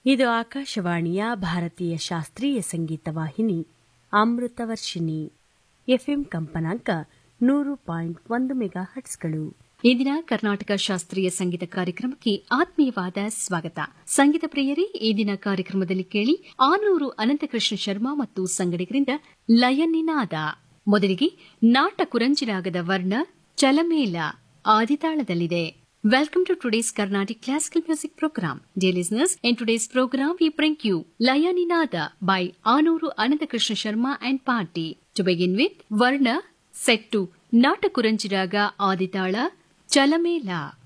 ಇದು ಆಕಾಶವಾಣಿಯ ಭಾರತೀಯ ಶಾಸ್ತ್ರೀಯ ಸಂಗೀತ ವಾಹಿನಿ ಅಮೃತವರ್ಷಿಣಿ ಎಫ್ಎಂ ಕಂಪನಾಂಕ ನೂರು ಪಾಯಿಂಟ್ ಒಂದು ಮೆಗಾ ಹಟ್ಸ್ಗಳು ಇಂದಿನ ಕರ್ನಾಟಕ ಶಾಸ್ತ್ರೀಯ ಸಂಗೀತ ಕಾರ್ಯಕ್ರಮಕ್ಕೆ ಆತ್ಮೀಯವಾದ ಸ್ವಾಗತ ಸಂಗೀತ ಪ್ರಿಯರೇ ಈ ದಿನ ಕಾರ್ಯಕ್ರಮದಲ್ಲಿ ಕೇಳಿ ಆನೂರು ಅನಂತಕೃಷ್ಣ ಶರ್ಮಾ ಮತ್ತು ಸಂಗಡಿಗರಿಂದ ಲಯನಿನಾದ ಮೊದಲಿಗೆ ನಾಟ ಕುರಂಜಿರಾಗದ ವರ್ಣ ಚಲಮೇಲ ಆದಿತಾಳದಲ್ಲಿದೆ Welcome to today's Carnatic Classical Music Program. Dear listeners, in today's program we bring you Layaninada by Anuru Anandakrishna Sharma and Party. To begin with, Varna set to Natakuranjiraga Aditala Chalamela.